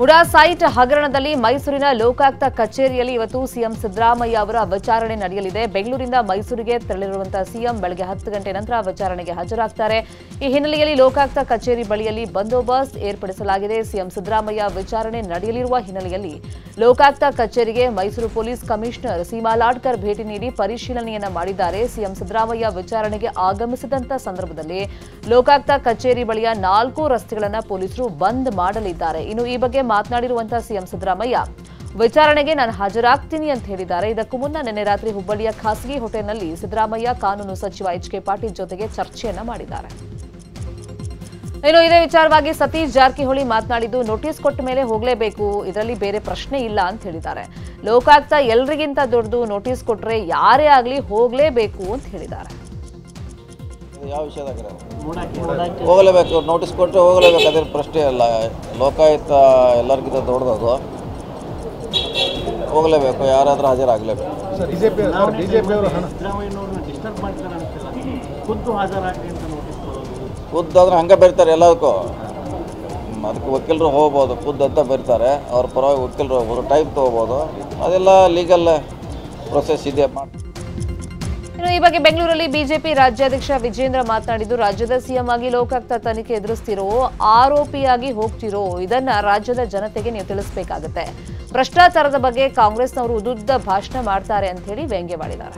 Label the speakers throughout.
Speaker 1: MUDA site ಹಗರಣದಲ್ಲಿ ಮೈಸೂರಿನ ಲೋಕಾಯುಕ್ತ ಕಚೇರಿಯಲ್ಲಿ ಇವತ್ತು ಸಿಎಂ ಸಿದ್ದರಾಮಯ್ಯ ಅವರ ವಿಚಾರಣೆ ನಡೆಯಲಿದೆ ಬೆಂಗಳೂರಿಂದ ಮೈಸೂರಿಗೆ ತೆರಳಿರುವಂತಹ ಸಿಎಂ ಬೆಳಗ್ಗೆ ಹತ್ತು ಗಂಟೆ ನಂತರ ವಿಚಾರಣೆಗೆ ಹಾಜರಾಗ್ತಾರೆ ಈ ಹಿನ್ನೆಲೆಯಲ್ಲಿ ಲೋಕಾಯುಕ್ತ ಕಚೇರಿ ಬಳಿಯಲ್ಲಿ ಬಂದೋಬಸ್ತ್ ಏರ್ಪಡಿಸಲಾಗಿದೆ ಸಿಎಂ ಸಿದ್ದರಾಮಯ್ಯ ವಿಚಾರಣೆ ನಡೆಯಲಿರುವ ಹಿನ್ನೆಲೆಯಲ್ಲಿ ಲೋಕಾಯುಕ್ತ ಕಚೇರಿಗೆ ಮೈಸೂರು ಪೊಲೀಸ್ ಕಮಿಷನರ್ ಸೀಮಾ ಲಾಡ್ಕರ್ ಭೇಟಿ ನೀಡಿ ಪರಿಶೀಲನೆಯನ್ನ ಮಾಡಿದ್ದಾರೆ ಸಿಎಂ ಸಿದ್ದರಾಮಯ್ಯ ವಿಚಾರಣೆಗೆ ಆಗಮಿಸಿದಂತ ಸಂದರ್ಭದಲ್ಲಿ ಲೋಕಾಯುಕ್ತ ಕಚೇರಿ ಬಳಿಯ ನಾಲ್ಕು ರಸ್ತೆಗಳನ್ನು ಪೊಲೀಸರು ಬಂದ್ ಮಾಡಲಿದ್ದಾರೆ ಇನ್ನು ಈ ಬಗ್ಗೆ ಮಾತನಾಡಿರುವಂತಹ ಸಿಎಂ ಸಿದ್ದರಾಮಯ್ಯ ವಿಚಾರಣೆಗೆ ನಾನು ಹಾಜರಾಗ್ತೀನಿ ಅಂತ ಹೇಳಿದ್ದಾರೆ ಇದಕ್ಕೂ ಮುನ್ನ ನಿನ್ನೆ ರಾತ್ರಿ ಹುಬ್ಬಳ್ಳಿಯ ಖಾಸಗಿ ಹೋಟೆಲ್ನಲ್ಲಿ ಸಿದ್ದರಾಮಯ್ಯ ಕಾನೂನು ಸಚಿವ ಎಚ್ ಕೆ ಪಾಟೀಲ್ ಜೊತೆಗೆ ಚರ್ಚೆಯನ್ನ ಮಾಡಿದ್ದಾರೆ ಇನ್ನು ಇದೇ ವಿಚಾರವಾಗಿ ಸತೀಶ್ ಜಾರಕಿಹೊಳಿ ಮಾತನಾಡಿದ್ದು ನೋಟಿಸ್ ಕೊಟ್ಟ ಮೇಲೆ ಹೋಗಲೇಬೇಕು ಇದರಲ್ಲಿ ಬೇರೆ ಪ್ರಶ್ನೆ ಇಲ್ಲ ಅಂತ ಹೇಳಿದ್ದಾರೆ ಲೋಕಾಯುಕ್ತ ಎಲ್ರಿಗಿಂತ ದೊಡ್ಡದು ನೋಟಿಸ್ ಕೊಟ್ರೆ ಯಾರೇ ಆಗಲಿ ಹೋಗಲೇಬೇಕು ಅಂತ ಹೇಳಿದ್ದಾರೆ
Speaker 2: ಯಾವ ವಿಷಯದಾಗ ಹೋಗಲೇಬೇಕು ನೋಟಿಸ್ ಕೊಟ್ಟು ಹೋಗಲೇಬೇಕು ಅದೇನು ಪ್ರಶ್ನೆ ಇಲ್ಲ ಲೋಕಾಯುಕ್ತ ಎಲ್ಲರಿಗಿಂತ ದೊಡ್ಡದದು ಹೋಗಲೇಬೇಕು ಯಾರಾದರೂ ಹಾಜರಾಗಲೇಬೇಕು
Speaker 3: ಬಿಜೆಪಿ ಬಿಜೆಪಿ ಅವರು ಹಣ
Speaker 4: ಸಿದ್ದರಾಮಯ್ಯನವ್ರನ್ನ ಡಿಸ್ಟರ್ಬ್ ಮಾಡ್ತಾರೆ ಅನಿಸ್ತಿಲ್ಲ ಖುದ್ದು ಹಾಜರಾಗಲಿ ಅಂತ ನೋಟಿಸ್ ಕೊಡೋದು
Speaker 2: ಖುದ್ದಾದ್ರೆ ಹಂಗೆ ಬರೀತಾರೆ ಎಲ್ಲದಕ್ಕೂ ಹ್ಮ್, ಅದಕ್ಕೆ ವಕೀಲರು ಹೋಗ್ಬೋದು ಖುದ್ದು ಅಂತ ಬರೀತಾರೆ ಅವ್ರ ಪರವಾಗಿ ವಕೀಲರು ಹೋಗ್ಬೋದು ಟೈಮ್ ತೊಗೋಬೋದು ಅದೆಲ್ಲ ಲೀಗಲ್ ಪ್ರೊಸೆಸ್ ಇದೆ ಮಾಡಿ
Speaker 1: ಇನ್ನು ಈ ಬಗ್ಗೆ ಬೆಂಗಳೂರಲ್ಲಿ ಬಿಜೆಪಿ ರಾಜ್ಯಾಧ್ಯಕ್ಷ ವಿಜೇಂದ್ರ ಮಾತನಾಡಿದ್ದು ರಾಜ್ಯದ ಸಿಎಂ ಆಗಿ ಲೋಕಾಯುಕ್ತ ತನಿಖೆ ಎದುರಿಸ್ತಿರೋ ಆರೋಪಿಯಾಗಿ ಹೋಗ್ತಿರೋ ಇದನ್ನ ರಾಜ್ಯದ ಜನತೆಗೆ ನೀವು ತಿಳಿಸಬೇಕಾಗುತ್ತೆ ಭ್ರಷ್ಟಾಚಾರದ ಬಗ್ಗೆ ಕಾಂಗ್ರೆಸ್ನವರು ಉದ್ದುದ್ದ ಭಾಷಣ ಮಾಡ್ತಾರೆ ಅಂತ ಹೇಳಿ ವ್ಯಂಗ್ಯವಾಡಿದ್ದಾರೆ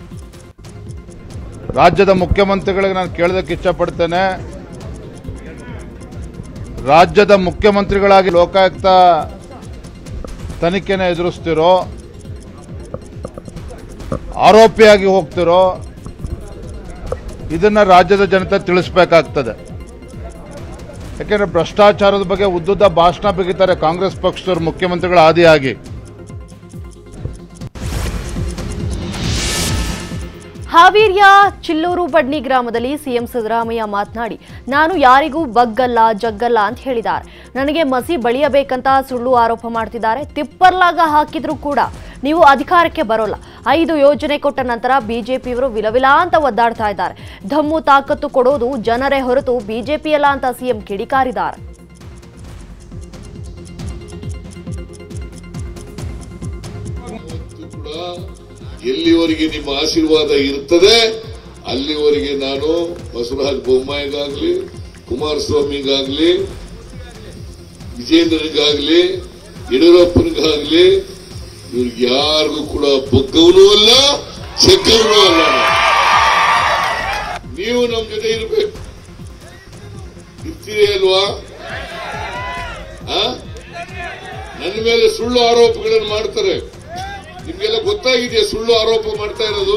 Speaker 5: ರಾಜ್ಯದ ಮುಖ್ಯಮಂತ್ರಿಗಳಿಗೆ ನಾನು ಕೇಳೋದಕ್ಕೆ ಇಷ್ಟಪಡ್ತೇನೆ ರಾಜ್ಯದ ಮುಖ್ಯಮಂತ್ರಿಗಳಾಗಿ ಲೋಕಾಯುಕ್ತ ತನಿಖೆನ ಎದುರಿಸ್ತಿರೋ ಆರೋಪಿಯಾಗಿ ಹೋಗ್ತಿರೋ ಇದನ್ನ ರಾಜ್ಯದ ಜನತೆ ತಿಳಿಸ್ಬೇಕಾಗ್ತದೆ ಯಾಕೆಂದ್ರೆ ಭ್ರಷ್ಟಾಚಾರದ ಬಗ್ಗೆ ಉದ್ದುದ್ದ ಭಾಷಣ ಬಿಗಿತಾರೆ ಕಾಂಗ್ರೆಸ್ ಪಕ್ಷದವರು ಮುಖ್ಯಮಂತ್ರಿಗಳ ಆದಿಯಾಗಿ
Speaker 6: ಹಾವೇರಿಯ ಚಿಲ್ಲೂರು ಬಡ್ನಿ ಗ್ರಾಮದಲ್ಲಿ ಸಿಎಂ ಸಿದ್ದರಾಮಯ್ಯ ಮಾತನಾಡಿ ನಾನು ಯಾರಿಗೂ ಬಗ್ಗಲ್ಲ ಜಗ್ಗಲ್ಲ ಅಂತ ಹೇಳಿದ್ದಾರೆ ನನಗೆ ಮಸಿ ಬಳಿಯಬೇಕಂತ ಸುಳ್ಳು ಆರೋಪ ಮಾಡ್ತಿದ್ದಾರೆ ತಿಪ್ಪರ್ಲಾಗ ಹಾಕಿದ್ರು ಕೂಡ ನೀವು ಅಧಿಕಾರಕ್ಕೆ ಬರೋಲ್ಲ ಐದು ಯೋಜನೆ ಕೊಟ್ಟ ನಂತರ ಬಿಜೆಪಿಯವರು ವಿಲವಿಲ ಅಂತ ಒದ್ದಾಡ್ತಾ ಇದ್ದಾರೆ ಧಮ್ಮು ತಾಕತ್ತು ಕೊಡೋದು ಜನರೇ ಹೊರತು ಬಿಜೆಪಿಯಲ್ಲ ಅಂತ ಸಿಎಂ ಕಿಡಿಕಾರಿದ್ದಾರೆ
Speaker 7: ಯಾವತ್ತೂ ಕೂಡ ಎಲ್ಲಿವರೆಗೆ ನಿಮ್ಮ ಆಶೀರ್ವಾದ ಇರ್ತದೆ ಅಲ್ಲಿವರೆಗೆ ನಾನು ಬಸವರಾಜ ಬೊಮ್ಮಾಯಿಗಾಗ್ಲಿ ಕುಮಾರಸ್ವಾಮಿಗಾಗ್ಲಿ ವಿಜೇಂದ್ರನಿಗಾಗ್ಲಿ ಯಡಿಯೂರಪ್ಪನಿಗಾಗ್ಲಿ ಇವ್ರಿಗೆ ಯಾರಿಗೂ ಕೂಡ ಬಗ್ಗವನೂ ಅಲ್ಲ ಚೆಕ್ಕವನೂ ಅಲ್ಲ ನಾನು. ನೀವು ನಮ್ಮ ಜೊತೆ ಇರಬೇಕು ಇರ್ತೀರಿ ಅಲ್ವಾ ಆ? ನನ್ನ ಮೇಲೆ ಸುಳ್ಳು ಆರೋಪಗಳನ್ನು ಮಾಡ್ತಾರೆ ನಿಮ್ಗೆಲ್ಲ ಗೊತ್ತಾಗಿದೆಯಾ ಸುಳ್ಳು ಆರೋಪ ಮಾಡ್ತಾ ಇರೋದು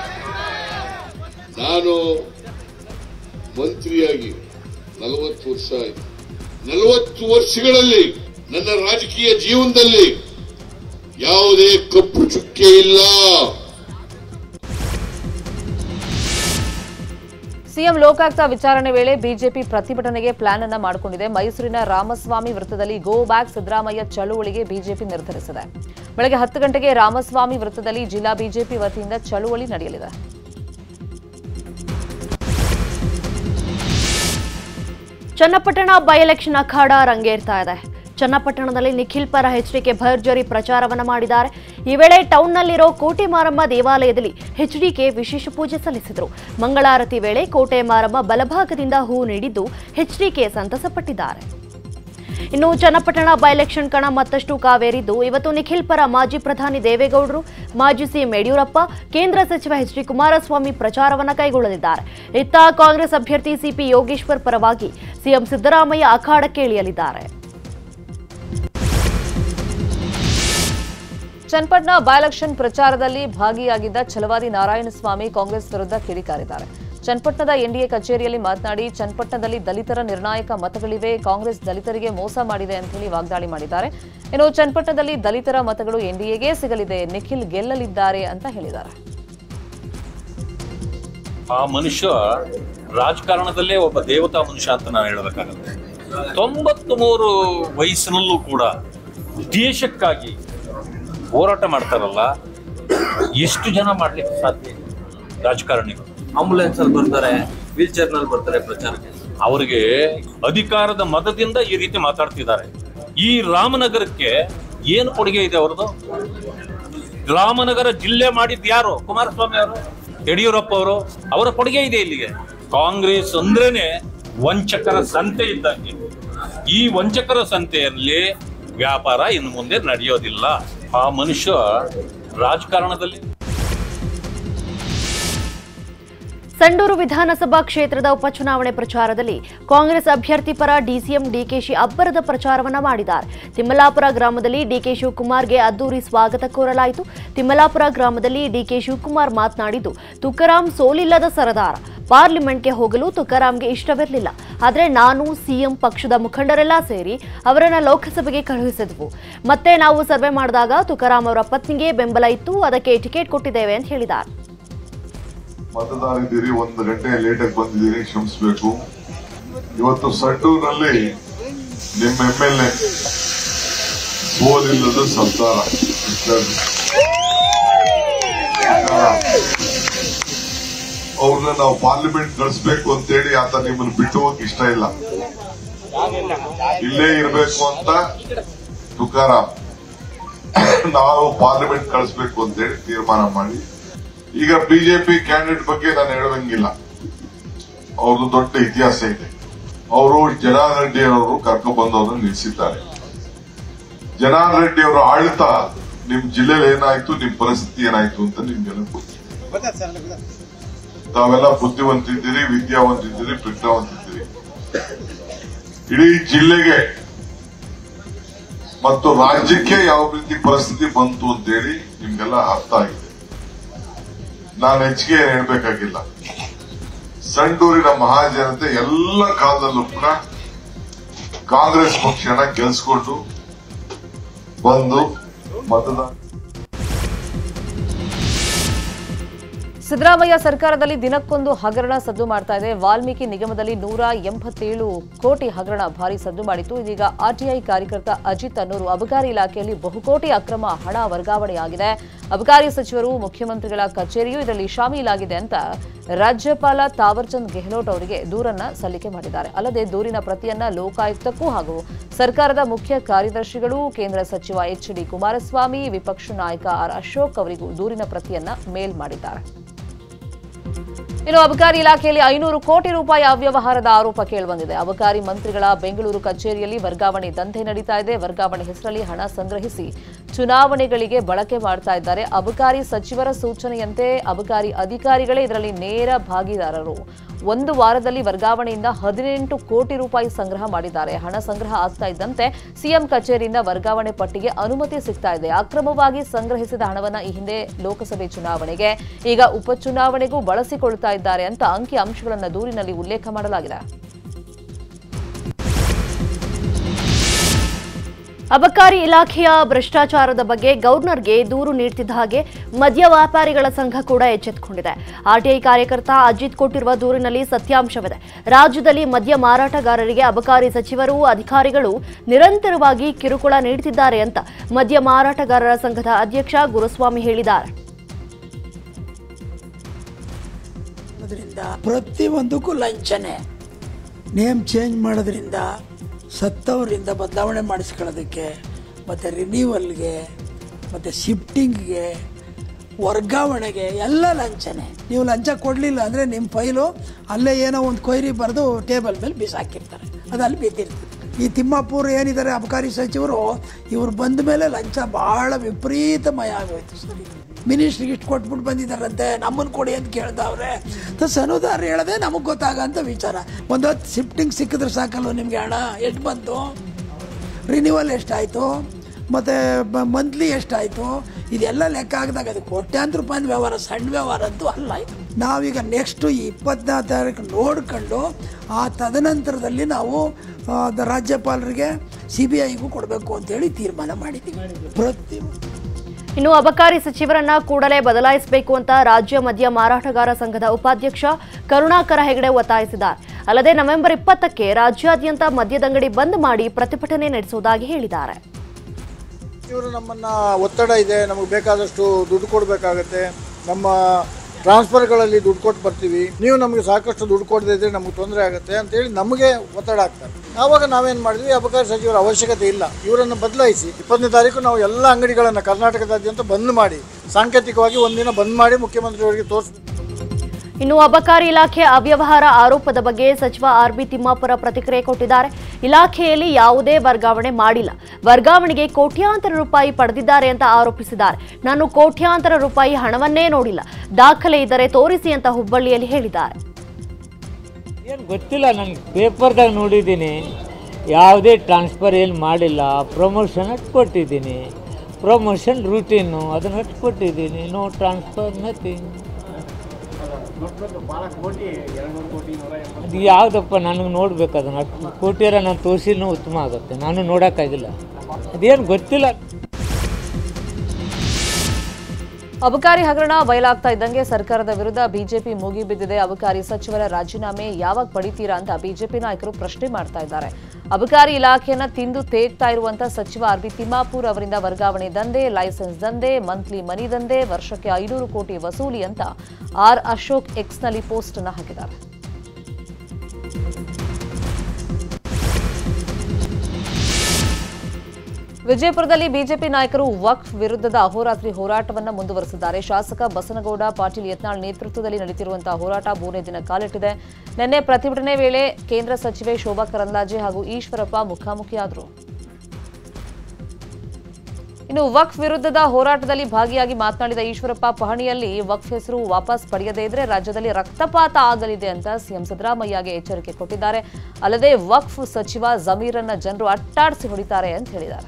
Speaker 7: ನಾನು ಮಂತ್ರಿಯಾಗಿ ನಲವತ್ತು ವರ್ಷ ಆಯ್ತು ನಲವತ್ತು ವರ್ಷಗಳಲ್ಲಿ ನನ್ನ ರಾಜಕೀಯ ಜೀವನದಲ್ಲಿ ಯಾವುದೇ ಕಪ್ಪು ಚುಕ್ಕೆ ಇಲ್ಲ
Speaker 1: ಸಿಎಂ ಲೋಕಾಯುಕ್ತ ವಿಚಾರಣೆ ವೇಳೆ ಬಿಜೆಪಿ ಪ್ರತಿಭಟನೆಗೆ ಪ್ಲಾನ್ ಅನ್ನ ಮಾಡಿಕೊಂಡಿದೆ ಮೈಸೂರಿನ ರಾಮಸ್ವಾಮಿ ವೃತ್ತದಲ್ಲಿ ಗೋ ಬ್ಯಾಕ್ ಸಿದ್ದರಾಮಯ್ಯ ಚಳುವಳಿಗೆ ಬಿಜೆಪಿ ನಿರ್ಧರಿಸಿದೆ ಬೆಳಗ್ಗೆ ಹತ್ತು ಗಂಟೆಗೆ ರಾಮಸ್ವಾಮಿ ವೃತ್ತದಲ್ಲಿ ಜಿಲ್ಲಾ ಬಿಜೆಪಿ ವತಿಯಿಂದ ಚಳುವಳಿ ನಡೆಯಲಿದೆ
Speaker 6: ಚನ್ನಪಟ್ಟಣ ಬೈ ಎಲೆಕ್ಷನ್ ಅಖಾಡ ರಂಗೇರ್ತಾ ಇದೆ ಚನ್ನಪಟ್ಟಣದಲ್ಲಿ ನಿಖಿಲ್ ಪರ ಎಚ್ಡಿಕೆ ಭರ್ಜರಿ ಪ್ರಚಾರವನ್ನ ಮಾಡಿದ್ದಾರೆ ಈ ವೇಳೆ ಟೌನ್ನಲ್ಲಿರೋ ಕೋಟೆ ಮಾರಮ್ಮ ದೇವಾಲಯದಲ್ಲಿ ಎಚ್ಡಿಕೆ ವಿಶೇಷ ಪೂಜೆ ಸಲ್ಲಿಸಿದರು ಮಂಗಳಾರತಿ ವೇಳೆ ಕೋಟೆ ಮಾರಮ್ಮ ಬಲಭಾಗದಿಂದ ಹೂ ನೀಡಿದ್ದು ಎಚ್ಡಿಕೆ ಸಂತಸಪಟ್ಟಿದ್ದಾರೆ ಇನ್ನು ಚನ್ನಪಟ್ಟಣ ಬೈ ಎಲೆಕ್ಷನ್ ಕಣ ಮತ್ತಷ್ಟು ಕಾವೇರಿದ್ದು ಇವತ್ತು ನಿಖಿಲ್ ಪರ ಮಾಜಿ ಪ್ರಧಾನಿ ದೇವೇಗೌಡರು ಮಾಜಿ ಸಿಎಂ ಯಡಿಯೂರಪ್ಪ ಕೇಂದ್ರ ಸಚಿವ ಎಚ್ ಡಿ ಕುಮಾರಸ್ವಾಮಿ ಪ್ರಚಾರವನ್ನ ಕೈಗೊಳ್ಳಲಿದ್ದಾರೆ ಇತ್ತ ಕಾಂಗ್ರೆಸ್ ಅಭ್ಯರ್ಥಿ ಸಿಪಿ ಯೋಗೇಶ್ವರ್ ಪರವಾಗಿ ಸಿಎಂ ಸಿದ್ದರಾಮಯ್ಯ ಅಖಾಡಕ್ಕೆ ಇಳಿಯಲಿದ್ದಾರೆ
Speaker 1: ಚನ್ನಪಟ್ಟಣ ಬೈ ಎಲೆಕ್ಷನ್ ಪ್ರಚಾರದಲ್ಲಿ ಭಾಗಿಯಾಗಿದ್ದ ಛಲವಾದಿ ನಾರಾಯಣಸ್ವಾಮಿ ಕಾಂಗ್ರೆಸ್ ವಿರುದ್ಧ ಕಿಡಿಕಾರಿದ್ದಾರೆ ಚನ್ನಪಟ್ಟಣದ ಎನ್ಡಿಎ ಕಚೇರಿಯಲ್ಲಿ ಮಾತನಾಡಿ ಚನ್ನಪಟ್ಟಣದಲ್ಲಿ ದಲಿತರ ನಿರ್ಣಾಯಕ ಮತಗಳಿವೆ ಕಾಂಗ್ರೆಸ್ ದಲಿತರಿಗೆ ಮೋಸ ಮಾಡಿದೆ ಅಂತ ಹೇಳಿ ವಾಗ್ದಾಳಿ ಮಾಡಿದ್ದಾರೆ ಇನ್ನು ಚನ್ನಪಟ್ಟಣದಲ್ಲಿ ದಲಿತರ ಮತಗಳು ಎನ್ಡಿಎಗೆ ಸಿಗಲಿದೆ ನಿಖಿಲ್ ಗೆಲ್ಲಲಿದ್ದಾರೆ ಅಂತ ಹೇಳಿದ್ದಾರೆ
Speaker 8: ಆ ಮನುಷ್ಯ ರಾಜಕಾರಣದಲ್ಲೇ ಒಬ್ಬ ದೇವತಾ ಮನುಷ್ಯ ಅಂತ ನಾನು ಹೇಳಬೇಕಾಗತ್ತೆ ತೊಂಬತ್ತ್ ಮೂರು ವಯಸ್ಸಿನಲ್ಲೂ ಕೂಡ ದೇಶಕ್ಕಾಗಿ ಹೋರಾಟ ಮಾಡ್ತಾರಲ್ಲ ಎಷ್ಟು ಜನ ಮಾಡ್ಲಿಕ್ಕೆ ಸಾಧ್ಯ ರಾಜಕಾರಣಿಗಳು
Speaker 9: ಆಂಬುಲೆನ್ಸ್ ಅಲ್ಲಿ ಬರ್ತಾರೆ ವೀಲ್ ಚೇರ್ ನಲ್ಲಿ ಬರ್ತಾರೆ ಪ್ರಚಾರಕ್ಕೆ
Speaker 8: ಅವರಿಗೆ ಅಧಿಕಾರದ ಮತದಿಂದ ಈ ರೀತಿ ಮಾತಾಡ್ತಿದ್ದಾರೆ ಈ ರಾಮನಗರಕ್ಕೆ ಏನು ಕೊಡುಗೆ ಇದೆ ಅವ್ರದ್ದು ರಾಮನಗರ ಜಿಲ್ಲೆ ಮಾಡಿದ್ ಯಾರು ಕುಮಾರಸ್ವಾಮಿ ಅವರು ಯಡಿಯೂರಪ್ಪ ಅವರು ಅವರ ಕೊಡುಗೆ ಇದೆ ಇಲ್ಲಿಗೆ ಕಾಂಗ್ರೆಸ್ ಅಂದ್ರೇನೆ ವಂಚಕರ ಸಂತೆ ಇದ್ದಂಗೆ ಈ ವಂಚಕರ ಸಂತೆಯಲ್ಲಿ ವ್ಯಾಪಾರ ಇನ್ನು ಮುಂದೆ ನಡೆಯೋದಿಲ್ಲ ಆ ಮನುಷ್ಯ ರಾಜಕಾರಣದಲ್ಲಿ
Speaker 6: ಸಂಡೂರು ವಿಧಾನಸಭಾ ಕ್ಷೇತ್ರದ ಉಪಚುನಾವಣೆ ಪ್ರಚಾರದಲ್ಲಿ ಕಾಂಗ್ರೆಸ್ ಅಭ್ಯರ್ಥಿ ಪರ ಡಿಸಿಎಂ ಡಿಕೆಶಿ ಅಬ್ಬರದ ಪ್ರಚಾರವನ್ನ ಮಾಡಿದ್ದಾರೆ ತಿಮ್ಮಲಾಪುರ ಗ್ರಾಮದಲ್ಲಿ ಡಿಕೆ ಶಿವಕುಮಾರ್ಗೆ ಅದ್ದೂರಿ ಸ್ವಾಗತ ಕೋರಲಾಯಿತು ತಿಮ್ಮಲಾಪುರ ಗ್ರಾಮದಲ್ಲಿ ಡಿಕೆ ಶಿವಕುಮಾರ್ ಮಾತನಾಡಿದ್ದು ತುಕಾರಾಂ ಸೋಲಿಲ್ಲದ ಸರದಾರ ಪಾರ್ಲಿಮೆಂಟ್ಗೆ ಹೋಗಲು ತುಕಾರಾಂಗೆ ಇಷ್ಟವಿರಲಿಲ್ಲ ಆದರೆ ನಾನು ಸಿಎಂ ಪಕ್ಷದ ಮುಖಂಡರೆಲ್ಲ ಸೇರಿ ಅವರನ್ನ ಲೋಕಸಭೆಗೆ ಕಳುಹಿಸಿದ್ವು ಮತ್ತೆ ನಾವು ಸರ್ವೆ ಮಾಡಿದಾಗ ತುಕಾರಾಂ ಅವರ ಪತ್ನಿಗೆ ಬೆಂಬಲ ಇತ್ತು ಅದಕ್ಕೆ ಟಿಕೆಟ್ ಕೊಟ್ಟಿದ್ದೇವೆ ಅಂತ ಹೇಳಿದ್ದಾರೆ
Speaker 10: ಮತದಾರಿದ್ದೀರಿ ಒಂದು ಗಂಟೆ ಲೇಟಾಗಿ ಬಂದಿದ್ದೀರಿ ಕ್ಷಮಿಸಬೇಕು ಇವತ್ತು ಸಂಡೂರಿನಲ್ಲಿ ನಿಮ್ಮ ಎಂ ಎಲ್ ಎ ಸೋಲಿಲ್ಲದ ಸರ್ದಾರ ಅವ್ರನ್ನ ನಾವು ಪಾರ್ಲಿಮೆಂಟ್ ಕಳಿಸ್ಬೇಕು ಅಂತೇಳಿ ಆತ ನಿಮ್ಮನ್ನು ಬಿಟ್ಟು ಹೋಗಕ್ ಇಷ್ಟ ಇಲ್ಲ ಇಲ್ಲೇ ಇರಬೇಕು ಅಂತ ತುಕಾರಾಮ್ ನಾವು ಪಾರ್ಲಿಮೆಂಟ್ ಕಳಿಸ್ಬೇಕು ಅಂತೇಳಿ ತೀರ್ಮಾನ ಮಾಡಿ ಈಗ ಬಿಜೆಪಿ ಕ್ಯಾಂಡಿಡೇಟ್ ಬಗ್ಗೆ ನಾನು ಹೇಳುವಂಗಿಲ್ಲ ಅವ್ರದ್ದು ದೊಡ್ಡ ಇತಿಹಾಸ ಇದೆ ಅವರು ಜನಾರ್ದನ್ ರೆಡ್ಡಿ ಅವರು ಕರ್ಕೊಂಡು ಬಂದವ್ರನ್ನ ನಿಲ್ಲಿಸಿದ್ದಾರೆ ಜನಾರ್ದನ್ ರೆಡ್ಡಿ ಅವರ ಆಡಳಿತ ನಿಮ್ ಜಿಲ್ಲೆಯಲ್ಲಿ ಏನಾಯ್ತು ನಿಮ್ ಪರಿಸ್ಥಿತಿ ಏನಾಯ್ತು ಅಂತ ನಿಮ್ಗೆಲ್ಲ ಗೊತ್ತು ತಾವೆಲ್ಲ ಬುದ್ಧಿವಂತಿದ್ದೀರಿ ವಿದ್ಯಾವಂತಿದ್ದೀರಿ ಪ್ರಜ್ಞಾವಂತಿದ್ದೀರಿ ಇಡೀ ಜಿಲ್ಲೆಗೆ ಮತ್ತು ರಾಜ್ಯಕ್ಕೆ ಯಾವ ರೀತಿ ಪರಿಸ್ಥಿತಿ ಬಂತು ಅಂತೇಳಿ ನಿಮ್ಗೆಲ್ಲ ಅರ್ಥ ಆಗಿದೆ ನಾನು ಹೆಚ್ಚಿಗೆ ಏನ್ ಹೇಳ್ಬೇಕಾಗಿಲ್ಲ ಸಂಡೂರಿನ ಮಹಾಜನತೆ ಎಲ್ಲ ಕಾಲದಲ್ಲೂ ಕೂಡ ಕಾಂಗ್ರೆಸ್ ಪಕ್ಷನ ಗೆಲ್ಸ್ಕೊಂಡು ಬಂದು ಮತದಾನ
Speaker 1: ಸಿದ್ದರಾಮಯ್ಯ ಸರ್ಕಾರದಲ್ಲಿ ದಿನಕ್ಕೊಂದು ಹಗರಣ ಸದ್ದು ಮಾಡ್ತಾ ಇದೆ ವಾಲ್ಮೀಕಿ ನಿಗಮದಲ್ಲಿ ನೂರ ಎಂಬತ್ತೇಳು ಕೋಟಿ ಹಗರಣ ಭಾರಿ ಸದ್ದು ಮಾಡಿತ್ತು ಇದೀಗ ಆರ್ಟಿಐ ಕಾರ್ಯಕರ್ತ ಅಜಿತ್ ಅನ್ನೋರು ಅಬಕಾರಿ ಇಲಾಖೆಯಲ್ಲಿ ಬಹುಕೋಟಿ ಅಕ್ರಮ ಹಣ ವರ್ಗಾವಣೆಯಾಗಿದೆ ಅಬಕಾರಿ ಸಚಿವರು ಮುಖ್ಯಮಂತ್ರಿಗಳ ಕಚೇರಿಯೂ ಇದರಲ್ಲಿ ಶಾಮೀಲಾಗಿದೆ ಅಂತ ರಾಜ್ಯಪಾಲ ತಾವರ್ಚಂದ್ ಗೆಹ್ಲೋಟ್ ಅವರಿಗೆ ದೂರನ್ನ ಸಲ್ಲಿಕೆ ಮಾಡಿದ್ದಾರೆ ಅಲ್ಲದೆ ದೂರಿನ ಪ್ರತಿಯನ್ನ ಲೋಕಾಯುಕ್ತಕ್ಕೂ ಹಾಗೂ ಸರ್ಕಾರದ ಮುಖ್ಯ ಕಾರ್ಯದರ್ಶಿಗಳು ಕೇಂದ್ರ ಸಚಿವ ಎಚ್ ಡಿ ಕುಮಾರಸ್ವಾಮಿ ವಿಪಕ್ಷ ನಾಯಕ ಆರ್ ಅಶೋಕ್ ಅವರಿಗೂ ದೂರಿನ ಪ್ರತಿಯನ್ನ ಮೇಲ್ ಮಾಡಿದ್ದಾರೆ ಇನ್ನು ಅಬಕಾರಿ ಇಲಾಖೆಯಲ್ಲಿ ಐನೂರು ಕೋಟಿ ರೂಪಾಯಿ ಅವ್ಯವಹಾರದ ಆರೋಪ ಕೇಳಿಬಂದಿದೆ ಅಬಕಾರಿ ಮಂತ್ರಿಗಳ ಬೆಂಗಳೂರು ಕಚೇರಿಯಲ್ಲಿ ವರ್ಗಾವಣೆ ದಂಧೆ ನಡೀತಾ ಇದೆ ವರ್ಗಾವಣೆ ಹೆಸರಲ್ಲಿ ಹಣ ಸಂಗ್ರಹಿಸಿ ಚುನಾವಣೆಗಳಿಗೆ ಬಳಕೆ ಮಾಡ್ತಾ ಇದ್ದಾರೆ ಅಬಕಾರಿ ಸಚಿವರ ಸೂಚನೆಯಂತೆ ಅಬಕಾರಿ ಅಧಿಕಾರಿಗಳೇ ಇದರಲ್ಲಿ ನೇರ ಭಾಗಿದಾರರು ಒಂದು ವಾರದಲ್ಲಿ ವರ್ಗಾವಣೆಯಿಂದ ಹದಿನೆಂಟು ಕೋಟಿ ರೂಪಾಯಿ ಸಂಗ್ರಹ ಮಾಡಿದ್ದಾರೆ ಹಣ ಸಂಗ್ರಹ ಆಗ್ತಾ ಇದ್ದಂತೆ ಸಿಎಂ ಕಚೇರಿಯಿಂದ ವರ್ಗಾವಣೆ ಪಟ್ಟಿಗೆ ಅನುಮತಿ ಸಿಗ್ತಾ ಇದೆ ಅಕ್ರಮವಾಗಿ ಸಂಗ್ರಹಿಸಿದ ಹಣವನ್ನ ಈ ಹಿಂದೆ ಲೋಕಸಭೆ ಚುನಾವಣೆಗೆ ಈಗ ಉಪಚುನಾವಣೆಗೂ ಬಳಸಿಕೊಳ್ತಾ ಇದ್ದಾರೆ ಅಂತ ಅಂಕಿ ಅಂಶಗಳನ್ನು ದೂರಿನಲ್ಲಿ ಉಲ್ಲೇಖ ಮಾಡಲಾಗಿದೆ
Speaker 6: ಅಬಕಾರಿ ಇಲಾಖೆಯ ಭ್ರಷ್ಟಾಚಾರದ ಬಗ್ಗೆ ಗವರ್ನರ್ಗೆ ದೂರು ನೀಡ್ತಿದ್ದ ಹಾಗೆ ಮದ್ಯ ವ್ಯಾಪಾರಿಗಳ ಸಂಘ ಕೂಡ ಎಚ್ಚೆತ್ತುಕೊಂಡಿದೆ ಆರ್ಟಿಐ ಕಾರ್ಯಕರ್ತ ಅಜಿತ್ ಕೊಟ್ಟಿರುವ ದೂರಿನಲ್ಲಿ ಸತ್ಯಾಂಶವಿದೆ ರಾಜ್ಯದಲ್ಲಿ ಮದ್ಯ ಮಾರಾಟಗಾರರಿಗೆ ಅಬಕಾರಿ ಸಚಿವರು ಅಧಿಕಾರಿಗಳು ನಿರಂತರವಾಗಿ ಕಿರುಕುಳ ನೀಡುತ್ತಿದ್ದಾರೆ ಅಂತ ಮದ್ಯ ಮಾರಾಟಗಾರರ ಸಂಘದ ಅಧ್ಯಕ್ಷ ಗುರುಸ್ವಾಮಿ ಹೇಳಿದ್ದಾರೆ
Speaker 11: ಮಾಡೋದ್ರಿಂದ ಪ್ರತಿಯೊಂದಕ್ಕೂ ಲಂಚನೆ ನೇಮ್ ಚೇಂಜ್ ಮಾಡೋದ್ರಿಂದ ಸತ್ತವರಿಂದ ಬದಲಾವಣೆ ಮಾಡಿಸ್ಕೊಳ್ಳೋದಕ್ಕೆ ಮತ್ತು ರಿನ್ಯೂವಲ್ಗೆ ಮತ್ತು ಶಿಫ್ಟಿಂಗ್ಗೆ ವರ್ಗಾವಣೆಗೆ ಎಲ್ಲ ಲಂಚನೆ ನೀವು ಲಂಚ ಕೊಡಲಿಲ್ಲ ಅಂದರೆ ನಿಮ್ಮ ಫೈಲು ಅಲ್ಲೇ ಏನೋ ಒಂದು ಕೊಯ್ರಿ ಬರೆದು ಟೇಬಲ್ ಮೇಲೆ ಬಿಸಾಕಿರ್ತಾರೆ ಅದು ಅಲ್ಲಿ ಬಿದ್ದಿರ್ತದೆ ಈ ತಿಮ್ಮಾಪುರ ಏನಿದ್ದಾರೆ ಅಬಕಾರಿ ಸಚಿವರು ಇವ್ರು ಬಂದ ಮೇಲೆ ಲಂಚ ಭಾಳ ವಿಪರೀತಮಯ ಆಗೋಯ್ತು ಸರಿ ಮಿನಿಸ್ಟ್ರಿಗೆ ಇಷ್ಟು ಕೊಟ್ಬಿಟ್ಟು ಬಂದಿದ್ದಾರಂತೆ ನಮ್ಮನ್ನು ಕೊಡಿ ಅಂತ ಕೇಳ್ದವ್ರೆ ಸನುದಾರ ಹೇಳದೆ ನಮಗೆ ಗೊತ್ತಾಗಂತ ವಿಚಾರ ಒಂದು ಹೊತ್ತು ಶಿಫ್ಟಿಂಗ್ ಸಿಕ್ಕಿದ್ರೆ ಸಾಕಲ್ವ ನಿಮಗೆ ಹಣ ಎಷ್ಟು ಬಂತು ರಿನ್ಯೂವಲ್ ಎಷ್ಟಾಯಿತು ಮತ್ತು ಮಂತ್ಲಿ ಎಷ್ಟಾಯಿತು ಇದೆಲ್ಲ ಲೆಕ್ಕ ಹಾಕಿದಾಗ ಅದು ಕೋಟ್ಯಾಂತರ ರೂಪಾಯಿ ವ್ಯವಹಾರ ಸಣ್ಣ ವ್ಯವಹಾರ ಅಂತೂ ಅಲ್ಲ ಇದು ನಾವೀಗ ನೆಕ್ಸ್ಟು ಈ ಇಪ್ಪತ್ನಾಲ್ಕು ತಾರೀಕು ನೋಡ್ಕೊಂಡು ಆ ತದನಂತರದಲ್ಲಿ ನಾವು ಆ, ದ- ರಾಜ್ಯಪಾಲರಿಗೆ ಸಿ ಬಿ ಐಗೂ ಕೊಡಬೇಕು ಅಂತೇಳಿ ತೀರ್ಮಾನ ಮಾಡಿದ್ದೀವಿ ಪ್ರತಿ
Speaker 6: ಇನ್ನು ಅಬಕಾರಿ ಸಚಿವರನ್ನ ಕೂಡಲೇ ಬದಲಾಯಿಸಬೇಕು ಅಂತ ರಾಜ್ಯ ಮದ್ಯ ಮಾರಾಟಗಾರ ಸಂಘದ ಉಪಾಧ್ಯಕ್ಷ ಕರುಣಾಕರ ಹೆಗಡೆ ಒತ್ತಾಯಿಸಿದ್ದಾರೆ ಅಲ್ಲದೆ ನವೆಂಬರ್ ಇಪ್ಪತ್ತಕ್ಕೆ ರಾಜ್ಯಾದ್ಯಂತ ಮದ್ಯದಂಗಡಿ ಬಂದ್ ಮಾಡಿ ಪ್ರತಿಭಟನೆ ನಡೆಸುವುದಾಗಿ ಹೇಳಿದ್ದಾರೆ
Speaker 3: ಇವರು ನಮ್ಮನ್ನ ಒತ್ತಡ ಇದೆ ನಮಗೆ ಬೇಕಾದಷ್ಟು ದುಡ್ಡು ಕೊಡಬೇಕಾಗತ್ತೆ ನಮ್ಮ ಟ್ರಾನ್ಸ್ಫರ್ಗಳಲ್ಲಿ ದುಡ್ಡು ಕೊಟ್ಟು ಬರ್ತೀವಿ ನೀವು ನಮಗೆ ಸಾಕಷ್ಟು ದುಡ್ಡು ಕೊಡದೇ ಇದ್ರೆ ನಮಗೆ ತೊಂದರೆ ಆಗುತ್ತೆ ಅಂತೇಳಿ ನಮಗೆ ಒತ್ತಡ ಆಗ್ತಾರೆ ಆವಾಗ ನಾವೇನು ಮಾಡಿದ್ವಿ ಅಬಕಾರಿ ಸಚಿವರ ಅವಶ್ಯಕತೆ ಇಲ್ಲ ಇವರನ್ನು ಬದಲಾಯಿಸಿ ಇಪ್ಪತ್ತನೇ ತಾರೀಕು ನಾವು ಎಲ್ಲ ಅಂಗಡಿಗಳನ್ನು ಕರ್ನಾಟಕದಾದ್ಯಂತ ಬಂದ್ ಮಾಡಿ ಸಾಂಕೇತಿಕವಾಗಿ ಒಂದಿನ ಬಂದ್ ಮಾಡಿ ಮುಖ್ಯಮಂತ್ರಿಯವರಿಗೆ ತೋರಿಸ್ಬೇಕು
Speaker 6: ಇನ್ನು ಅಬಕಾರಿ ಇಲಾಖೆ ಅವ್ಯವಹಾರ ಆರೋಪದ ಬಗ್ಗೆ ಸಚಿವ ಆರ್ ಬಿ ತಿಮ್ಮಾಪುರ ಪ್ರತಿಕ್ರಿಯೆ ಕೊಟ್ಟಿದ್ದಾರೆ ಇಲಾಖೆಯಲ್ಲಿ ಯಾವುದೇ ವರ್ಗಾವಣೆ ಮಾಡಿಲ್ಲ ವರ್ಗಾವಣೆಗೆ ಕೋಟ್ಯಾಂತರ ರೂಪಾಯಿ ಪಡೆದಿದ್ದಾರೆ ಅಂತ ಆರೋಪಿಸಿದ್ದಾರೆ ನಾನು ಕೋಟ್ಯಾಂತರ ರೂಪಾಯಿ ಹಣವನ್ನೇ ನೋಡಿಲ್ಲ ದಾಖಲೆ ಇದ್ದರೆ ತೋರಿಸಿ ಅಂತ ಹುಬ್ಬಳ್ಳಿಯಲ್ಲಿ ಹೇಳಿದ್ದಾರೆ
Speaker 12: ಏನು ಗೊತ್ತಿಲ್ಲ ನನಗೆ ಪೇಪರ್ದಾಗ ನೋಡಿದ್ದೀನಿ ಯಾವುದೇ ಟ್ರಾನ್ಸ್ಫರ್ ಏನು ಮಾಡಿಲ್ಲ ಪ್ರಮೋಷನ್ ಅಷ್ಟು ಕೊಟ್ಟಿದ್ದೀನಿ ಪ್ರಮೋಷನ್ ರೂಟೀನು ಅದನ್ನು ಅಷ್ಟು ಕೊಟ್ಟಿದ್ದೀನಿ ನೋ ಟ್ರಾನ್ಸ್ಫರ್ ನಥಿಂಗ್
Speaker 4: ದೊಡ್ಡ ಭಾಳ ಕೋಟಿ ಎರಡು ನೂರು ಕೋಟಿ ನೂರ ಎಂಬತ್ತು
Speaker 12: ಅದು ಯಾವುದಪ್ಪ ನನಗೆ ನೋಡ್ಬೇಕು ಅದನ್ನು ಅಷ್ಟು ಕೋಟಿಯರ ನಾನು ತೋರಿಸಿನೂ ಉತ್ತಮ ಆಗುತ್ತೆ ನಾನು ನೋಡೋಕ್ಕಾಗಿಲ್ಲ ಅದೇನು ಗೊತ್ತಿಲ್ಲ
Speaker 1: ಅಬಕಾರಿ ಹಗರಣ ಬಯಲಾಗ್ತಾ ಇದ್ದಂಗೆ ಸರ್ಕಾರದ ವಿರುದ್ಧ ಬಿಜೆಪಿ ಮುಗಿಬಿದ್ದಿದೆ ಅಬಕಾರಿ ಸಚಿವರ ರಾಜೀನಾಮೆ ಯಾವಾಗ ಪಡಿತೀರಾ ಅಂತ ಬಿಜೆಪಿ ನಾಯಕರು ಪ್ರಶ್ನೆ ಮಾಡ್ತಾ ಇದ್ದಾರೆ ಅಬಕಾರಿ ಇಲಾಖೆಯನ್ನ ತಿಂದು ತೇಗ್ತಾ ಇರುವಂತ ಸಚಿವ ಆರ್ ಬಿ ತಿಮ್ಮಾಪುರ್ ಅವರಿಂದ ವರ್ಗಾವಣೆ ದಂಧೆ ಲೈಸೆನ್ಸ್ ದಂಧೆ ಮಂತ್ಲಿ ಮನಿ ದಂಧೆ ವರ್ಷಕ್ಕೆ ಐನೂರು ಕೋಟಿ ವಸೂಲಿ ಅಂತ ಆರ್ ಅಶೋಕ್ ಎಕ್ಸ್ನಲ್ಲಿ ಪೋಸ್ಟ್ ಅನ್ನ ಹಾಕಿದ್ದಾರೆ ವಿಜಯಪುರದಲ್ಲಿ ಬಿಜೆಪಿ ನಾಯಕರು ವಕ್ಫ್ ವಿರುದ್ಧದ ಅಹೋರಾತ್ರಿ ಹೋರಾಟವನ್ನು ಮುಂದುವರೆಸಿದ್ದಾರೆ ಶಾಸಕ ಬಸನಗೌಡ ಪಾಟೀಲ್ ಯತ್ನಾಳ್ ನೇತೃತ್ವದಲ್ಲಿ ನಡೆಯುತ್ತಿರುವಂತಹ ಹೋರಾಟ ಮೂರನೇ ದಿನ ಕಾಲಿಟ್ಟಿದೆ ನಿನ್ನೆ ಪ್ರತಿಭಟನೆ ವೇಳೆ ಕೇಂದ್ರ ಸಚಿವೆ ಶೋಭಾ ಕರಂದ್ಲಾಜೆ ಹಾಗೂ ಈಶ್ವರಪ್ಪ ಮುಖಾಮುಖಿಯಾದರು ಇನ್ನು ವಕ್ಫ್ ವಿರುದ್ಧದ ಹೋರಾಟದಲ್ಲಿ ಭಾಗಿಯಾಗಿ ಮಾತನಾಡಿದ ಈಶ್ವರಪ್ಪ ಪಹಣಿಯಲ್ಲಿ ವಕ್ಫ್ ಹೆಸರು ವಾಪಸ್ ಪಡೆಯದೇ ಇದ್ರೆ ರಾಜ್ಯದಲ್ಲಿ ರಕ್ತಪಾತ ಆಗಲಿದೆ ಅಂತ ಸಿಎಂ ಸಿದ್ದರಾಮಯ್ಯಗೆ ಎಚ್ಚರಿಕೆ ಕೊಟ್ಟಿದ್ದಾರೆ ಅಲ್ಲದೆ ವಕ್ಫ್ ಸಚಿವ ಜಮೀರನ್ನ ಜನರು ಅಟ್ಟಾಡಿಸಿ ಹೊಡಿತಾರೆ ಅಂತ ಹೇಳಿದ್ದಾರೆ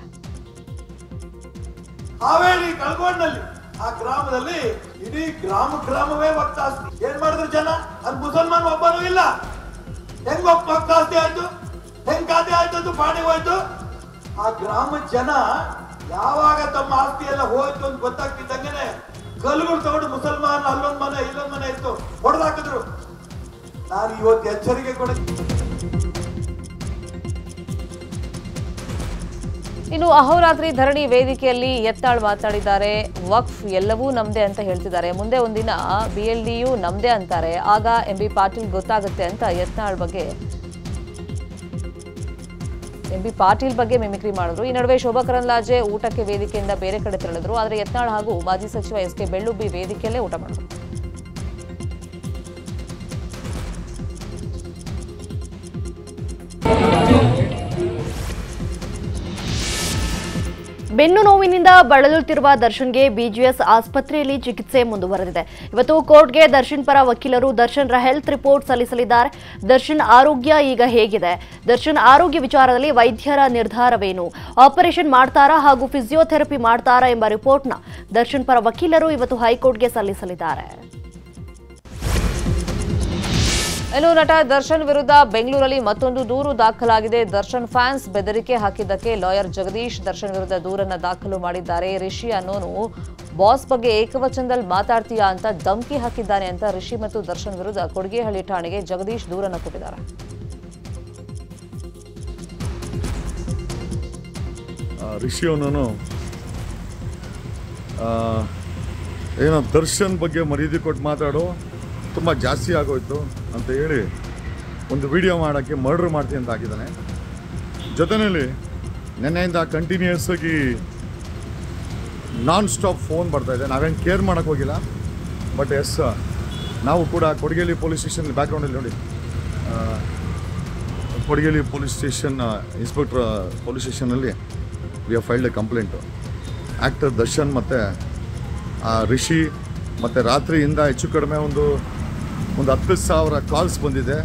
Speaker 13: ಹಾವೇರಿ ಕಳ್ಕೊಂಡಲ್ಲಿ ಆ ಗ್ರಾಮದಲ್ಲಿ ಇಡೀ ಗ್ರಾಮ ಗ್ರಾಮವೇ ಭಕ್ತಾಸ್ತಿ ಏನ್ ಮಾಡಿದ್ರು ಜನ ಅಲ್ಲಿ ಮುಸಲ್ಮಾನ್ ಒಬ್ಬನೂ ಇಲ್ಲ ಹೆಂಗ್ ಒಬ್ಬ ಭಕ್ತಾಸ್ತಿ ಆಯ್ತು ಹೆಂಗ್ ಖಾತೆ ಆಯ್ತು ಅಂತ ಪಾಣಿ ಹೋಯ್ತು ಆ ಗ್ರಾಮದ ಜನ ಯಾವಾಗ ತಮ್ಮ ಆಸ್ತಿ ಎಲ್ಲ ಹೋಯ್ತು ಅಂತ ಗೊತ್ತಾಗ್ತಿದ್ದಂಗೆನೆ ಕಲ್ಲುಗಳು ತಗೊಂಡು ಮುಸಲ್ಮಾನ್ ಅಲ್ಲೊಂದ್ ಮನೆ ಇಲ್ಲೊಂದ್ ಮನೆ ಇತ್ತು ಹೊಡೆದಾಕಿದ್ರು ನಾನು ಇವತ್ತು ಎಚ್ಚರಿಕೆ ಕೊಡ
Speaker 1: ಇನ್ನು ಅಹೋರಾತ್ರಿ ಧರಣಿ ವೇದಿಕೆಯಲ್ಲಿ ಯತ್ನಾಳ್ ಮಾತನಾಡಿದ್ದಾರೆ ವಕ್ಫ್ ಎಲ್ಲವೂ ನಮ್ದೇ ಅಂತ ಹೇಳ್ತಿದ್ದಾರೆ ಮುಂದೆ ಒಂದಿನ ಬಿಎಲ್ಡಿಯು ನಮ್ದೇ ಅಂತಾರೆ ಆಗ ಎಂ ಬಿ ಪಾಟೀಲ್ ಗೊತ್ತಾಗುತ್ತೆ ಅಂತ ಯತ್ನಾಳ್ ಬಗ್ಗೆ ಎಂ ಬಿ ಪಾಟೀಲ್ ಬಗ್ಗೆ ಮಿಮಿಕ್ರಿ ಮಾಡಿದ್ರು ಈ ನಡುವೆ ಶೋಭಾ ಕರಂದ್ಲಾಜೆ ಊಟಕ್ಕೆ ವೇದಿಕೆಯಿಂದ ಬೇರೆ ಕಡೆ ತೆರಳಿದ್ರು ಆದರೆ ಯತ್ನಾಳ್ ಹಾಗೂ ಮಾಜಿ ಸಚಿವ ಎಸ್ ಕೆ ಬೆಳ್ಳುಬ್ಬಿ ವೇದಿಕೆಯಲ್ಲೇ ಊಟ ಮಾಡಿದ್ರು
Speaker 6: ಬೆನ್ನು ನೋವಿನಿಂದ ಬಳಲುತ್ತಿರುವ ದರ್ಶನ್ಗೆ ಬಿಜಿಎಸ್ ಆಸ್ಪತ್ರೆಯಲ್ಲಿ ಚಿಕಿತ್ಸೆ ಮುಂದುವರೆದಿದೆ ಇವತ್ತು ಕೋರ್ಟ್ಗೆ ದರ್ಶನ್ ಪರ ವಕೀಲರು ದರ್ಶನ್ರ ಹೆಲ್ತ್ ರಿಪೋರ್ಟ್ ಸಲ್ಲಿಸಲಿದ್ದಾರೆ ದರ್ಶನ್ ಆರೋಗ್ಯ ಈಗ ಹೇಗಿದೆ ದರ್ಶನ್ ಆರೋಗ್ಯ ವಿಚಾರದಲ್ಲಿ ವೈದ್ಯರ ನಿರ್ಧಾರವೇನು ಆಪರೇಷನ್ ಮಾಡ್ತಾರಾ ಹಾಗೂ ಫಿಸಿಯೋಥೆರಪಿ ಮಾಡ್ತಾರಾ ಎಂಬ ರಿಪೋರ್ಟ್ನ ದರ್ಶನ್ ಪರ ವಕೀಲರು ಇವತ್ತು ಹೈಕೋರ್ಟ್ಗೆ ಸಲ್ಲಿಸಲಿದ್ದಾರೆ
Speaker 1: ಇನ್ನು ನಟ ದರ್ಶನ್ ವಿರುದ್ಧ ಬೆಂಗಳೂರಲ್ಲಿ ಮತ್ತೊಂದು ದೂರು ದಾಖಲಾಗಿದೆ ದರ್ಶನ್ ಫ್ಯಾನ್ಸ್ ಬೆದರಿಕೆ ಹಾಕಿದ್ದಕ್ಕೆ ಲಾಯರ್ ಜಗದೀಶ್ ದರ್ಶನ್ ವಿರುದ್ಧ ದೂರನ್ನ ದಾಖಲು ಮಾಡಿದ್ದಾರೆ ರಿಷಿ ಅನ್ನೋನು ಬಾಸ್ ಬಗ್ಗೆ ಏಕವಚನದಲ್ಲಿ ಮಾತಾಡ್ತೀಯಾ ಅಂತ ಧಮಕಿ ಹಾಕಿದ್ದಾನೆ ಅಂತ ರಿಷಿ ಮತ್ತು ದರ್ಶನ್ ವಿರುದ್ಧ ಕೊಡಿಗೆಹಳ್ಳಿ ಠಾಣೆಗೆ ಜಗದೀಶ್ ದೂರನ್ನ ಕೊಟ್ಟಿದ್ದಾರೆ
Speaker 14: ರಿಷಿ ಅವನನು ಏನೋ ದರ್ಶನ್ ಬಗ್ಗೆ ಮರ್ಯಾದೆ ಕೊಟ್ಟು ಮಾತಾಡೋ ತುಂಬ ಜಾಸ್ತಿ ಆಗೋಯ್ತು ಅಂತ ಹೇಳಿ ಒಂದು ವಿಡಿಯೋ ಮಾಡೋಕ್ಕೆ ಮರ್ಡ್ರ್ ಮಾಡ್ತೀನಿ ಅಂತ ಹಾಕಿದ್ದಾನೆ ಜೊತೆಯಲ್ಲಿ ನೆನ್ನೆಯಿಂದ ಕಂಟಿನ್ಯೂಯಸ್ ಆಗಿ ನಾನ್ ಸ್ಟಾಪ್ ಫೋನ್ ಬರ್ತಾಯಿದೆ ನಾವೇನು ಕೇರ್ ಮಾಡೋಕ್ಕೆ ಹೋಗಿಲ್ಲ ಬಟ್ ಎಸ್ ನಾವು ಕೂಡ ಕೊಡಗೇಲಿ ಪೊಲೀಸ್ ಸ್ಟೇಷನ್ ಬ್ಯಾಕ್ಗ್ರೌಂಡಲ್ಲಿ ನೋಡಿ ಆ, ಕೊಡಗೇಲಿ ಪೊಲೀಸ್ ಸ್ಟೇಷನ್ ಇನ್ಸ್ಪೆಕ್ಟ್ರ್ ಪೊಲೀಸ್ ಸ್ಟೇಷನಲ್ಲಿ we have filed a complaint actor Darshan ಮತ್ತು ರಿಷಿ ಮತ್ತು ರಾತ್ರಿಯಿಂದ ಹೆಚ್ಚು ಕಡಿಮೆ ಒಂದು ಒಂದು ಹತ್ತು ಸಾವಿರ ಕಾಲ್ಸ್ ಬಂದಿದೆ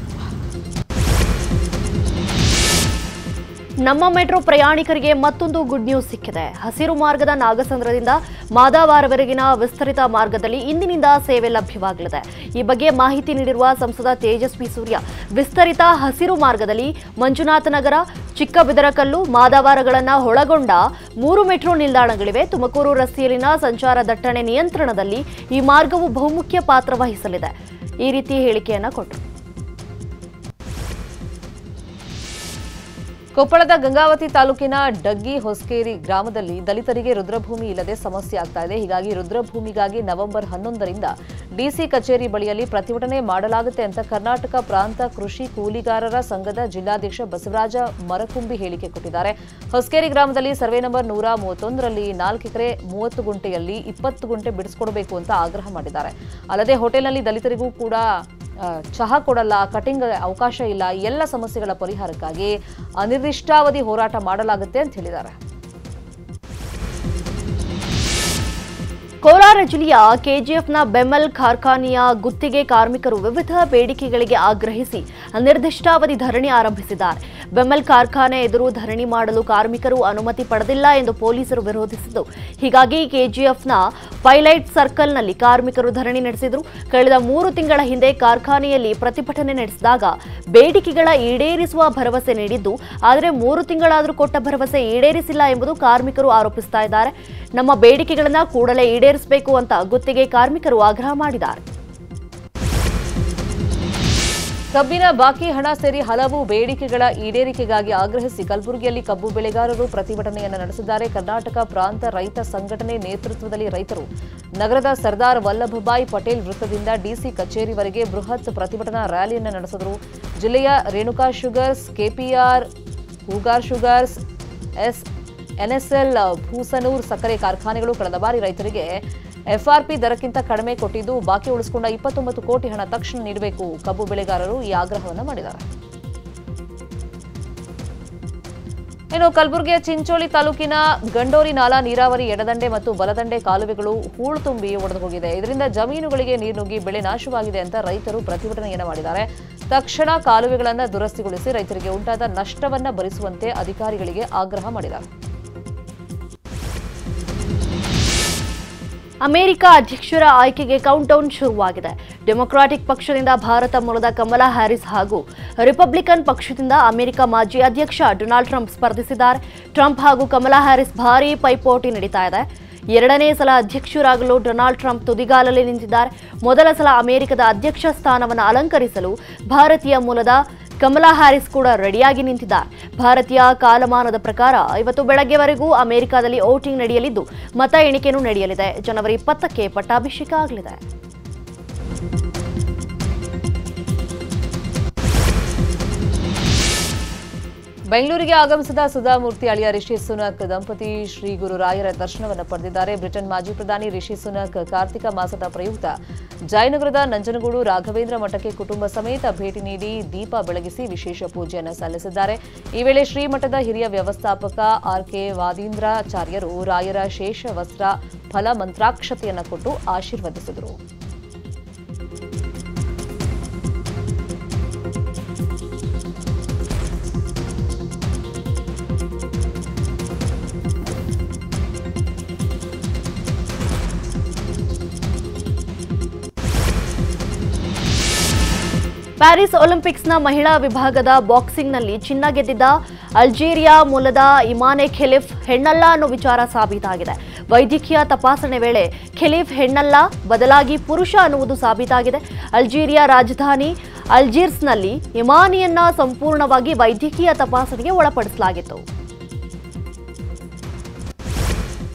Speaker 6: ನಮ್ಮ ಮೆಟ್ರೋ ಪ್ರಯಾಣಿಕರಿಗೆ ಮತ್ತೊಂದು ಗುಡ್ ನ್ಯೂಸ್ ಸಿಕ್ಕಿದೆ ಹಸಿರು ಮಾರ್ಗದ ನಾಗಸಂದ್ರದಿಂದ ಮಾದಾವಾರವರೆಗಿನ ವಿಸ್ತರಿತ ಮಾರ್ಗದಲ್ಲಿ ಇಂದಿನಿಂದ ಸೇವೆ ಲಭ್ಯವಾಗಲಿದೆ ಈ ಬಗ್ಗೆ ಮಾಹಿತಿ ನೀಡಿರುವ ಸಂಸದ ತೇಜಸ್ವಿ ಸೂರ್ಯ ವಿಸ್ತರಿತ ಹಸಿರು ಮಾರ್ಗದಲ್ಲಿ ಮಂಜುನಾಥನಗರ ಚಿಕ್ಕಬಿದರಕಲ್ಲು ಮಾದಾವಾರಗಳನ್ನು ಒಳಗೊಂಡ ಮೂರು ಮೆಟ್ರೋ ನಿಲ್ದಾಣಗಳಿವೆ ತುಮಕೂರು ರಸ್ತೆಯಲ್ಲಿನ ಸಂಚಾರ ದಟ್ಟಣೆ ನಿಯಂತ್ರಣದಲ್ಲಿ ಈ ಮಾರ್ಗವು ಬಹುಮುಖ್ಯ ಪಾತ್ರ ವಹಿಸಲಿದೆ ಈ ರೀತಿ ಹೇಳಿಕೆಯನ್ನ ಕೊಟ್ಟರು
Speaker 1: ಕೊಪ್ಪಳದ ಗಂಗಾವತಿ ತಾಲೂಕಿನ ಡಗ್ಗಿ ಹೊಸಕೇರಿ ಗ್ರಾಮದಲ್ಲಿ ದಲಿತರಿಗೆ ರುದ್ರಭೂಮಿ ಇಲ್ಲದೆ ಸಮಸ್ಯೆ ಆಗ್ತಾ ಇದೆ ಹೀಗಾಗಿ ರುದ್ರಭೂಮಿಗಾಗಿ ನವೆಂಬರ್ ಹನ್ನೊಂದರಿಂದ ಡಿಸಿ ಕಚೇರಿ ಬಳಿಯಲ್ಲಿ ಪ್ರತಿಭಟನೆ ಮಾಡಲಾಗುತ್ತೆ ಅಂತ ಕರ್ನಾಟಕ ಪ್ರಾಂತ ಕೃಷಿ ಕೂಲಿಗಾರರ ಸಂಘದ ಜಿಲ್ಲಾಧ್ಯಕ್ಷ ಬಸವರಾಜ ಮರಕುಂಬಿ ಹೇಳಿಕೆ ಕೊಟ್ಟಿದ್ದಾರೆ ಹೊಸಕೇರಿ ಗ್ರಾಮದಲ್ಲಿ ಸರ್ವೆ ನಂಬರ್ ನೂರ ಮೂವತ್ತೊಂದರಲ್ಲಿ ನಾಲ್ಕು ಎಕರೆ ಮೂವತ್ತು ಗುಂಟೆಯಲ್ಲಿ ಇಪ್ಪತ್ತು ಗುಂಟೆ ಬಿಡಿಸಿಕೊಡಬೇಕು ಅಂತ ಆಗ್ರಹ ಮಾಡಿದ್ದಾರೆ ಅಲ್ಲದೆ ಹೋಟೆಲ್ನಲ್ಲಿ ದಲಿತರಿಗೂ ಕೂಡ ಆ, ಚಹಾ ಕೊಡಲ್ಲ ಕಟಿಂಗ್ ಅವಕಾಶ ಇಲ್ಲ ಈ ಎಲ್ಲ ಸಮಸ್ಯೆಗಳ ಪರಿಹಾರಕ್ಕಾಗಿ ಅನಿರ್ದಿಷ್ಟಾವಧಿ ಹೋರಾಟ ಮಾಡಲಾಗುತ್ತೆ ಅಂತ ಹೇಳಿದ್ದಾರೆ
Speaker 6: ಕೋಲಾರ ಜಿಲ್ಲೆಯ ಕೆಜಿಎಫ್ನ ಬೆಮೆಲ್ ಕಾರ್ಖಾನೆಯ ಗುತ್ತಿಗೆ ಕಾರ್ಮಿಕರು ವಿವಿಧ ಬೇಡಿಕೆಗಳಿಗೆ ಆಗ್ರಹಿಸಿ ಅನಿರ್ದಿಷ್ಟಾವಧಿ ಧರಣಿ ಆರಂಭಿಸಿದ್ದಾರೆ ಬೆಮೆಲ್ ಕಾರ್ಖಾನೆ ಎದುರು ಧರಣಿ ಮಾಡಲು ಕಾರ್ಮಿಕರು ಅನುಮತಿ ಪಡೆದಿಲ್ಲ ಎಂದು ಪೊಲೀಸರು ವಿರೋಧಿಸಿದ್ದು ಹೀಗಾಗಿ ಕೆಜಿಎಫ್ನ ಪೈಲೈಟ್ ಸರ್ಕಲ್ನಲ್ಲಿ ಕಾರ್ಮಿಕರು ಧರಣಿ ನಡೆಸಿದರು ಕಳೆದ ಮೂರು ತಿಂಗಳ ಹಿಂದೆ ಕಾರ್ಖಾನೆಯಲ್ಲಿ ಪ್ರತಿಭಟನೆ ನಡೆಸಿದಾಗ ಬೇಡಿಕೆಗಳ ಈಡೇರಿಸುವ ಭರವಸೆ ನೀಡಿದ್ದು ಆದರೆ ಮೂರು ತಿಂಗಳಾದರೂ ಕೊಟ್ಟ ಭರವಸೆ ಈಡೇರಿಸಿಲ್ಲ ಎಂಬುದು ಕಾರ್ಮಿಕರು ಆರೋಪಿಸ್ತಾ ಇದ್ದಾರೆ ನಮ್ಮ ಬೇಡಿಕೆಗಳನ್ನು ಕೂಡಲೇ ಈಡೇರಿಸಬೇಕು ಅಂತ ಗುತ್ತಿಗೆ ಕಾರ್ಮಿಕರು ಆಗ್ರಹ ಮಾಡಿದ್ದಾರೆ
Speaker 1: ಕಬ್ಬಿನ ಬಾಕಿ ಹಣ ಸೇರಿ ಹಲವು ಬೇಡಿಕೆಗಳ ಈಡೇರಿಕೆಗಾಗಿ ಆಗ್ರಹಿಸಿ ಕಲಬುರಗಿಯಲ್ಲಿ ಕಬ್ಬು ಬೆಳೆಗಾರರು ಪ್ರತಿಭಟನೆಯನ್ನು ನಡೆಸಿದ್ದಾರೆ ಕರ್ನಾಟಕ ಪ್ರಾಂತ ರೈತ ಸಂಘಟನೆ ನೇತೃತ್ವದಲ್ಲಿ ರೈತರು ನಗರದ ಸರ್ದಾರ್ ವಲ್ಲಭಭಾಯ್ ಪಟೇಲ್ ವೃತ್ತದಿಂದ ಡಿಸಿ ಕಚೇರಿವರೆಗೆ ಬೃಹತ್ ಪ್ರತಿಭಟನಾ ರ್ಯಾಲಿಯನ್ನು ನಡೆಸಿದರು ಜಿಲ್ಲೆಯ Renuka sugars KPR Hugar sugars S NSL Bhusanur ಸಕ್ಕರೆ ಕಾರ್ಖಾನೆಗಳು ಕಳೆದ ಬಾರಿ ರೈತರಿಗೆ ಎಫ್ಆರ್ಪಿ ದರಕ್ಕಿಂತ ಕಡಿಮೆ ಕೊಟ್ಟಿದ್ದು ಬಾಕಿ ಉಳಿಸಿಕೊಂಡ ಇಪ್ಪತ್ತೊಂಬತ್ತು ಕೋಟಿ ಹಣ ತಕ್ಷಣ ನೀಡಬೇಕು ಕಬ್ಬು ಬೆಳೆಗಾರರು ಈ ಆಗ್ರಹವನ್ನು ಮಾಡಿದ್ದಾರೆ ಇನ್ನು ಕಲಬುರಗಿಯ ಚಿಂಚೋಳಿ ತಾಲೂಕಿನ ಗಂಡೋರಿ ನಾಲಾ ನೀರಾವರಿ ಎಡದಂಡೆ ಮತ್ತು ಬಲದಂಡೆ ಕಾಲುವೆಗಳು ಹೂಳು ತುಂಬಿ ಒಡೆದು ಹೋಗಿದೆ ಇದರಿಂದ ಜಮೀನುಗಳಿಗೆ ನೀರು ನುಗ್ಗಿ ಬೆಳೆ ನಾಶವಾಗಿದೆ ಅಂತ ರೈತರು ಪ್ರತಿಭಟನೆಯನ್ನು ಮಾಡಿದ್ದಾರೆ ತಕ್ಷಣ ಕಾಲುವೆಗಳನ್ನು ದುರಸ್ತಿಗೊಳಿಸಿ ರೈತರಿಗೆ ಉಂಟಾದ ನಷ್ಟವನ್ನ ಭರಿಸುವಂತೆ ಅಧಿಕಾರಿಗಳಿಗೆ ಆಗ್ರಹ ಮಾಡಿದ್ದಾರೆ
Speaker 6: ಅಮೆರಿಕ ಅಧ್ಯಕ್ಷರ ಆಯ್ಕೆಗೆ ಕೌಂಟ್ಡೌನ್ ಶುರುವಾಗಿದೆ ಡೆಮೊಕ್ರಾಟಿಕ್ ಪಕ್ಷದಿಂದ ಭಾರತ ಮೂಲದ ಕಮಲಾ ಹ್ಯಾರಿಸ್ ಹಾಗೂ ರಿಪಬ್ಲಿಕನ್ ಪಕ್ಷದಿಂದ ಅಮೆರಿಕ ಮಾಜಿ ಅಧ್ಯಕ್ಷ ಡೊನಾಲ್ಡ್ ಟ್ರಂಪ್ ಸ್ಪರ್ಧಿಸಿದ್ದಾರೆ ಟ್ರಂಪ್ ಹಾಗೂ ಕಮಲಾ ಹ್ಯಾರಿಸ್ ಭಾರೀ ಪೈಪೋಟಿ ನಡೀತಾ ಇದೆ ಎರಡನೇ ಸಲ ಅಧ್ಯಕ್ಷರಾಗಲು ಡೊನಾಲ್ಡ್ ಟ್ರಂಪ್ ತುದಿಗಾಲಲ್ಲಿ ನಿಂತಿದ್ದಾರೆ ಮೊದಲ ಸಲ ಅಮೆರಿಕದ ಅಧ್ಯಕ್ಷ ಸ್ಥಾನವನ್ನು ಅಲಂಕರಿಸಲು ಭಾರತೀಯ ಮೂಲದ ಕಮಲಾ ಹ್ಯಾರಿಸ್ ಕೂಡ ರೆಡಿಯಾಗಿ ನಿಂತಿದ್ದಾರೆ ಭಾರತೀಯ ಕಾಲಮಾನದ ಪ್ರಕಾರ ಇವತ್ತು ಬೆಳಗ್ಗೆವರೆಗೂ ಅಮೆರಿಕದಲ್ಲಿ ವೋಟಿಂಗ್ ನಡೆಯಲಿದ್ದು ಮತ ಎಣಿಕೆನೂ ನಡೆಯಲಿದೆ ಜನವರಿ ಇಪ್ಪತ್ತಕ್ಕೆ ಪಟ್ಟಾಭಿಷೇಕ ಆಗಲಿದೆ
Speaker 1: ಬೆಂಗಳೂರಿಗೆ ಆಗಮಿಸಿದ ಸುಧಾಮೂರ್ತಿ ಅಳಿಯ ರಿಷಿ ಸುನಕ್ ದಂಪತಿ ಶ್ರೀ ಗುರು ರಾಯರ ದರ್ಶನವನ್ನು ಪಡೆದಿದ್ದಾರೆ ಬ್ರಿಟನ್ ಮಾಜಿ ಪ್ರಧಾನಿ ರಿಷಿ ಸುನಕ್ ಕಾರ್ತಿಕ ಮಾಸದ ಪ್ರಯುಕ್ತ ಜಯನಗರದ ನಂಜನಗೂಡು ರಾಘವೇಂದ್ರ ಮಠಕ್ಕೆ ಕುಟುಂಬ ಸಮೇತ ಭೇಟಿ ನೀಡಿ ದೀಪ ಬೆಳಗಿಸಿ ವಿಶೇಷ ಪೂಜೆಯನ್ನು ಸಲ್ಲಿಸಿದ್ದಾರೆ ಈ ವೇಳೆ ಶ್ರೀಮಠದ ಹಿರಿಯ ವ್ಯವಸ್ಥಾಪಕ ಆರ್ ಕೆ ವಾದೀಂದ್ರಾಚಾರ್ಯರು ರಾಯರ ಶೇಷ ವಸ್ತ್ರ ಫಲ ಮಂತ್ರಾಕ್ಷತೆಯನ್ನು ಕೊಟ್ಟು ಆಶೀರ್ವದಿಸಿದರು
Speaker 6: ಪ್ಯಾರಿಸ್ ಒಲಿಂಪಿಕ್ಸ್ನ ಮಹಿಳಾ ವಿಭಾಗದ ಬಾಕ್ಸಿಂಗ್ನಲ್ಲಿ ಚಿನ್ನ ಗೆದ್ದಿದ್ದ ಅಲ್ಜೀರಿಯಾ ಮೂಲದ ಇಮಾನೆ ಖೆಲಿಫ್ ಹೆಣ್ಣಲ್ಲ ಅನ್ನೋ ವಿಚಾರ ಸಾಬೀತಾಗಿದೆ ವೈದ್ಯಕೀಯ ತಪಾಸಣೆ ವೇಳೆ ಖೆಲಿಫ್ ಹೆಣ್ಣಲ್ಲ ಬದಲಾಗಿ ಪುರುಷ ಅನ್ನುವುದು ಸಾಬೀತಾಗಿದೆ ಅಲ್ಜೀರಿಯಾ ರಾಜಧಾನಿ ಅಲ್ಜೀರ್ಸ್ನಲ್ಲಿ ಇಮಾನಿಯನ್ನ ಸಂಪೂರ್ಣವಾಗಿ ವೈದ್ಯಕೀಯ ತಪಾಸಣೆಗೆ ಒಳಪಡಿಸಲಾಗಿತ್ತು